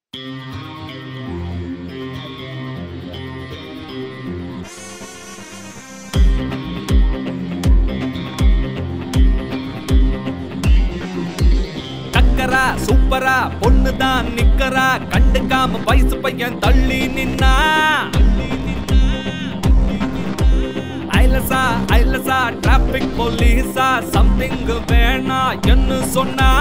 டக்கரா சூப்பரா பொண்ணு தான் நிக்கரா கண்டுக்காம வயசு பையன் தள்ளி நின்னா ஐலசா ஐலசா டிராபிக் போலீஸா சம்திங் வேணா என்ன சொன்னா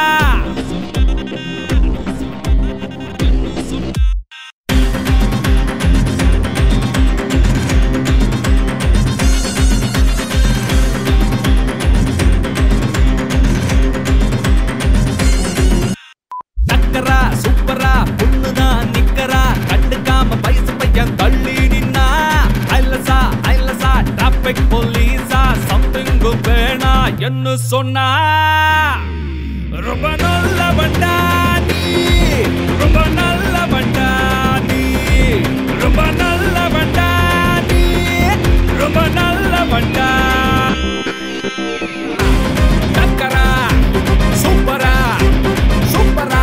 டக்கரா சூப்பரா பொண்ணுதான் நிக்கரா கண்டுக்காம வயசு பையன் தள்ளி நின்னா ஐலசா ஐலசா டிராபிக் போலீஸா சம்திங் வேணா என்ன சொன்னா ரொம்ப நல்ல வண்டானி ரொம்ப நல்ல வண்டானி ரொம்ப நல்ல வண்டானி ரொம்ப நல்ல வண்டா டக்கரா சூப்பரா சூப்பரா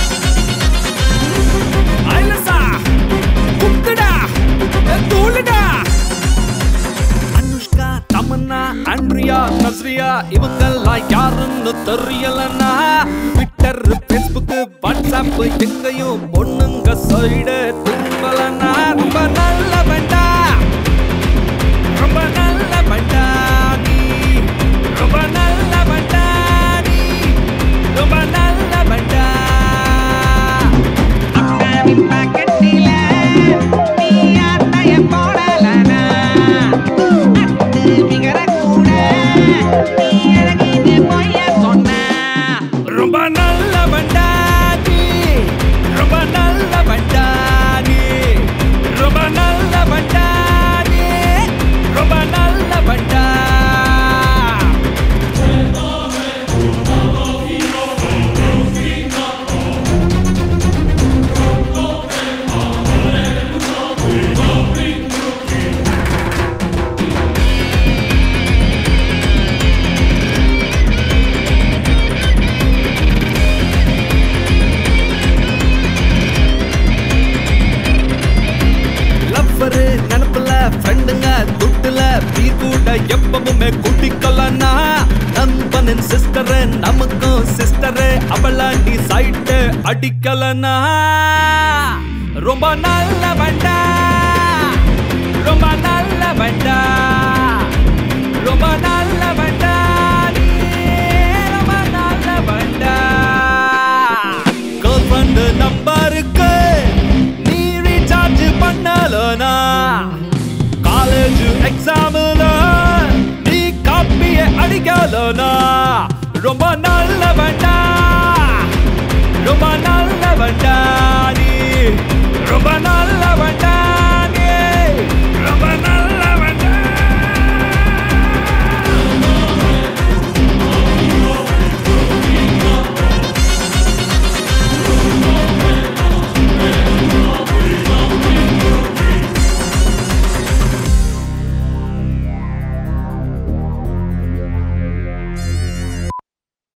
ஐலசா குத்துடா தூளுடா அனுஷ்கா தமன்னா ஆண்ட்ரியா நஸ்ரியா இவங்கெல்லாம் யாருன்னு தெரியலனா ட்விட்டர் ஃபேஸ்புக் வாட்ஸ்அப் எங்கேயும் பொண்ணுங்க சைடு திரும்பலனா ரொம்ப நல்ல வேண்டா ரொம்ப நல்ல வேண்டா நீ ரொம்ப நல்ல வேண்டா நீ ரொம்ப நல்ல வேண்டா அக்காவின் பாக்கெட்டில நீ அட்டைய போடலனா அத்து விகர கூட நீ அழகிது பொய்ய சொன்ன ரொம்ப நல்ல வண்டாடி ரொம்ப நல்ல வண்டாடி ரொம்ப நல்ல வண்டாடி ரொம்ப நல்ல வண்டா லவ்வரு நினப்புல ஃப்ரெண்டுங்க துட்டுல பீ கூட எப்பவுமே குட்டிக்கலனா நண்பனின் சிஸ்டரு நமக்கும் சிஸ்டரு அவளாண்டி சைட்டு அடிக்கலனா ரொம்ப நல்ல வண்டா ரொம்ப நல்ல வண்டா ரொம்ப நல்ல